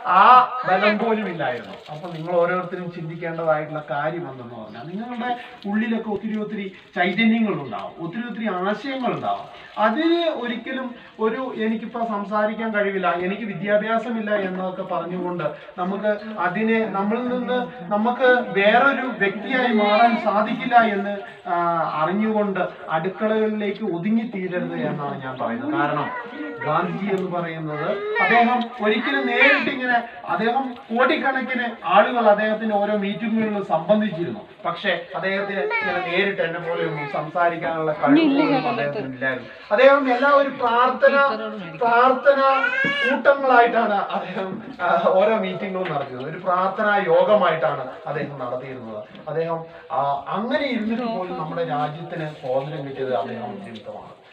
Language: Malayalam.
ആ ബലം പോലും ഇല്ലായിരുന്നു അപ്പൊ നിങ്ങൾ ഓരോരുത്തരും ചിന്തിക്കേണ്ടതായിട്ടുള്ള കാര്യം എന്തെന്ന് പറഞ്ഞാൽ നിങ്ങളുടെ ഉള്ളിലൊക്കെ ഒത്തിരി ഒത്തിരി ചൈതന്യങ്ങൾ ഉണ്ടാവും ഒത്തിരി ഒത്തിരി ആശയങ്ങൾ ഉണ്ടാവും അതിന് ഒരിക്കലും ഒരു എനിക്കിപ്പോ സംസാരിക്കാൻ കഴിവില്ല എനിക്ക് വിദ്യാഭ്യാസമില്ല എന്നൊക്കെ പറഞ്ഞുകൊണ്ട് നമുക്ക് അതിനെ നമ്മളിൽ നിന്ന് നമുക്ക് വേറൊരു വ്യക്തിയായി മാറാൻ സാധിക്കില്ല എന്ന് ആ, അറിഞ്ഞുകൊണ്ട് അടുക്കളകളിലേക്ക് ഒതുങ്ങിത്തീരരുത് എന്നാണ് ഞാൻ പറയുന്നത് കാരണം ഗാന്ധിജി എന്ന് പറയുന്നത് അദ്ദേഹം ഒരിക്കലും നേരിട്ട് ഇങ്ങനെ അദ്ദേഹം കോടിക്കണക്കിന് ആളുകൾ അദ്ദേഹത്തിന്റെ ഓരോ മീറ്റിങ്ങുകളിലും സംബന്ധിച്ചിരുന്നു പക്ഷെ അദ്ദേഹത്തിന് ഇങ്ങനെ നേരിട്ട് എന്നെ പോലെ ഒന്നും സംസാരിക്കാനുള്ള കഴിവൊന്നും അദ്ദേഹത്തിന് ഇല്ലായിരുന്നു അദ്ദേഹം എല്ലാ ഒരു പ്രാർത്ഥന പ്രാർത്ഥന കൂട്ടങ്ങളായിട്ടാണ് അദ്ദേഹം ആ, ഓരോ മീറ്റിങ്ങുകളും നടത്തിയത് ഒരു പ്രാർത്ഥനാ യോഗമായിട്ടാണ് അദ്ദേഹം നടത്തിയിരുന്നത് അദ്ദേഹം ആ, അങ്ങനെ ഇരുന്നിട്ട് പോലും നമ്മുടെ രാജ്യത്തിന് സ്വാതന്ത്ര്യം കിട്ടിയത് അദ്ദേഹം നിമിത്തമാണ്